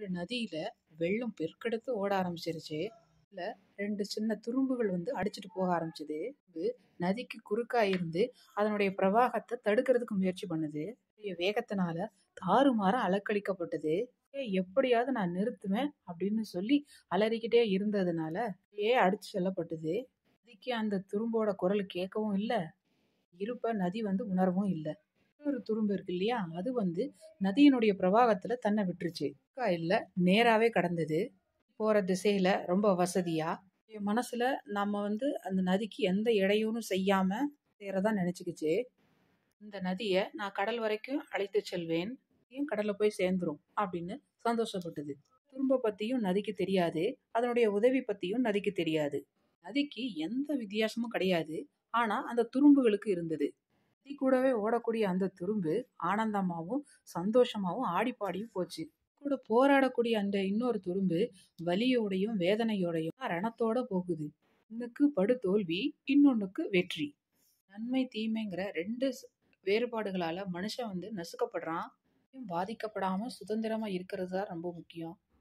ஒரு நதியில வெள்ளம் பெருக்கெடுத்து ஓட ஆரம்பிச்சிருச்சு இதுல ரெண்டு சின்ன துரும்புகள் வந்து அடிச்சிட்டு போக ஆரம்பிச்சது இது நதிக்கு குறுக்கா இருந்து அதனுடைய பிரவாகத்தை தடுக்கிறதுக்கு முயற்சி பண்ணுது இதனுடைய வேகத்தினால தாறுமாற அலக்களிக்கப்பட்டது ஏய், எப்படியாவது நான் நிறுத்துவேன் அப்படின்னு சொல்லி அலறிக்கிட்டே இருந்ததுனால ஏ அடிச்சு செல்லப்பட்டது நதிக்கு அந்த துரும்போட குரல் கேட்கவும் இல்லை இருப்ப நதி வந்து உணரவும் இல்லை ஒரு துரும்பு இருக்கு இல்லையா அது வந்து நதியினுடைய பிரவாகத்துல தன்னை விட்டுருச்சு குறுக்கா இல்ல நேராவே கடந்தது போற திசையில ரொம்ப வசதியா என் மனசுல நம்ம வந்து அந்த நதிக்கு எந்த இடையூறும் செய்யாம செய்யறதா நினைச்சுக்கிச்சு இந்த நதியை நான் கடல் வரைக்கும் அழைத்து செல்வேன் நதியும் கடல்ல போய் சேர்ந்துரும் அப்படின்னு சந்தோஷப்பட்டது துரும்ப பத்தியும் நதிக்கு தெரியாது அதனுடைய உதவி பத்தியும் நதிக்கு தெரியாது நதிக்கு எந்த வித்தியாசமும் கிடையாது ஆனா அந்த துரும்புகளுக்கு இருந்தது நதி கூடவே ஓடக்கூடிய அந்த துரும்பு ஆனந்தமாவும் சந்தோஷமாவும் ஆடிப்பாடியும் போச்சு கூட போராடக்கூடிய அந்த இன்னொரு துரும்பு வலியோடையும் வேதனையோடையும் ரணத்தோட போகுது ஒண்ணுக்கு படு தோல்வி இன்னொன்னுக்கு வெற்றி நன்மை தீமைங்கிற ரெண்டு ஸ்- வேறுபாடுகளால மனுஷன் வந்து நசுக்கப்படுறான் பாதிக்கப்படாம சுதந்திரமா இருக்கிறது தான் ரொம்ப முக்கியம்